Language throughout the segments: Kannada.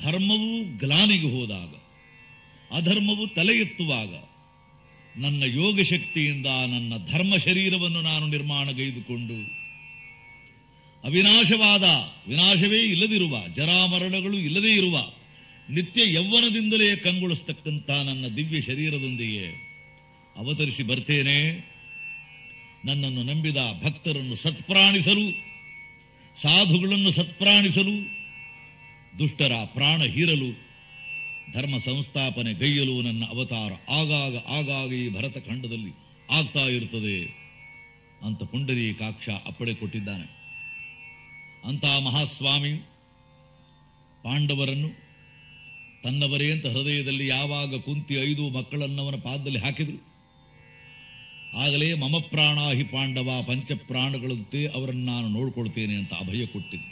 ಧರ್ಮವು ಗ್ಲಾನಿಗೆ ಹೋದಾಗ ಅಧರ್ಮವು ತಲೆ ಎತ್ತುವಾಗ ನನ್ನ ಯೋಗ ಶಕ್ತಿಯಿಂದ ನನ್ನ ಧರ್ಮ ಶರೀರವನ್ನು ನಾನು ನಿರ್ಮಾಣಗೈದುಕೊಂಡು ಅವಿನಾಶವಾದ ವಿನಾಶವೇ ಇಲ್ಲದಿರುವ ಜರಾಮರಣಗಳು ಇಲ್ಲದೇ ಇರುವ ನಿತ್ಯ ಯೌವನದಿಂದಲೇ ಕಂಗೊಳಿಸ್ತಕ್ಕಂಥ ನನ್ನ ದಿವ್ಯ ಶರೀರದೊಂದಿಗೆ ಅವತರಿಸಿ ಬರ್ತೇನೆ ನನ್ನನ್ನು ನಂಬಿದ ಭಕ್ತರನ್ನು ಸತ್ಪ್ರಾಣಿಸಲು ಸಾಧುಗಳನ್ನು ಸತ್ಪ್ರಾಣಿಸಲು ದುಷ್ಟರ ಪ್ರಾಣ ಹೀರಲು ಧರ್ಮ ಸಂಸ್ಥಾಪನೆ ಗೈಯಲು ನನ್ನ ಅವತಾರ ಆಗಾಗ ಆಗಾಗ ಈ ಭರತ ಖಂಡದಲ್ಲಿ ಆಗ್ತಾ ಇರುತ್ತದೆ ಅಂತ ಪುಂಡರೀಕಾಕ್ಷ ಅಪ್ಪಣೆ ಕೊಟ್ಟಿದ್ದಾನೆ ಅಂತ ಮಹಾಸ್ವಾಮಿ ಪಾಂಡವರನ್ನು ತನ್ನವರೇ ಅಂತ ಹೃದಯದಲ್ಲಿ ಯಾವಾಗ ಕುಂತಿ ಐದು ಮಕ್ಕಳನ್ನವನ ಪಾದದಲ್ಲಿ ಹಾಕಿದರು ಆಗಲೇ ಮಮ ಪ್ರಾಣಾಹಿ ಪಾಂಡವ ಪಂಚಪ್ರಾಣಗಳಂತೆ ಅವರನ್ನು ನಾನು ನೋಡ್ಕೊಳ್ತೇನೆ ಅಂತ ಅಭಯ ಕೊಟ್ಟಿದ್ದ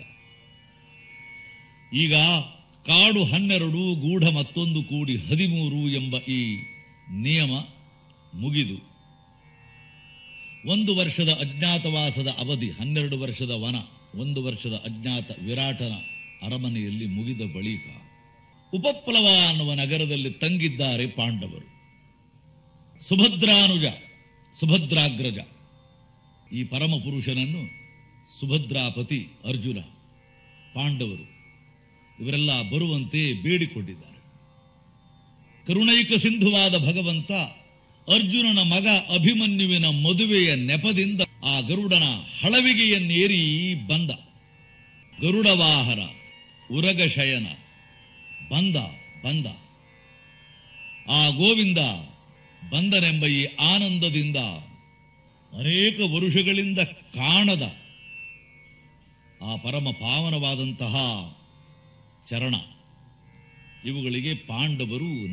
ಈಗ ಕಾಡು ಹನ್ನೆರಡು ಗೂಢ ಮತ್ತೊಂದು ಕೂಡಿ ಹದಿಮೂರು ಎಂಬ ಈ ನಿಯಮ ಮುಗಿದು ಒಂದು ವರ್ಷದ ಅಜ್ಞಾತವಾಸದ ಅವಧಿ ಹನ್ನೆರಡು ವರ್ಷದ ವನ ಒಂದು ವರ್ಷದ ಅಜ್ಞಾತ ವಿರಾಟನ ಅರಮನೆಯಲ್ಲಿ ಮುಗಿದ ಬಳಿಕ ಉಪಪ್ಲವ ಅನ್ನುವ ನಗರದಲ್ಲಿ ತಂಗಿದ್ದಾರೆ ಪಾಂಡವರು ಸುಭದ್ರಾನುಜ ಸುಭದ್ರಾಗ್ರಜ ಈ ಪರಮ ಪುರುಷನನ್ನು ಸುಭದ್ರಾಪತಿ ಅರ್ಜುನ ಪಾಂಡವರು ಇವರೆಲ್ಲ ಬರುವಂತೆ ಬೇಡಿಕೊಂಡಿದ್ದಾರೆ ಕರುಣೈಕ ಸಿಂಧುವಾದ ಭಗವಂತ ಅರ್ಜುನನ ಮಗ ಅಭಿಮನ್ಯುವಿನ ಮದುವೆಯ ನೆಪದಿಂದ ಆ ಗರುಡನ ಹಳವಿಗೆಯನ್ನೇರಿ ಬಂದ ಗರುಡ ವಾಹನ ಉರಗ ಶಯನ ಬಂದ ಬಂದ ಆ ಗೋವಿಂದ ಬಂದನೆಂಬ ಈ ಆನಂದದಿಂದ ಅನೇಕ ವರುಷಗಳಿಂದ ಕಾಣದ ಆ ಪರಮ ಪಾವನವಾದಂತಹ ಚರಣ ಇವುಗಳಿಗೆ ಪಾಂಡವರು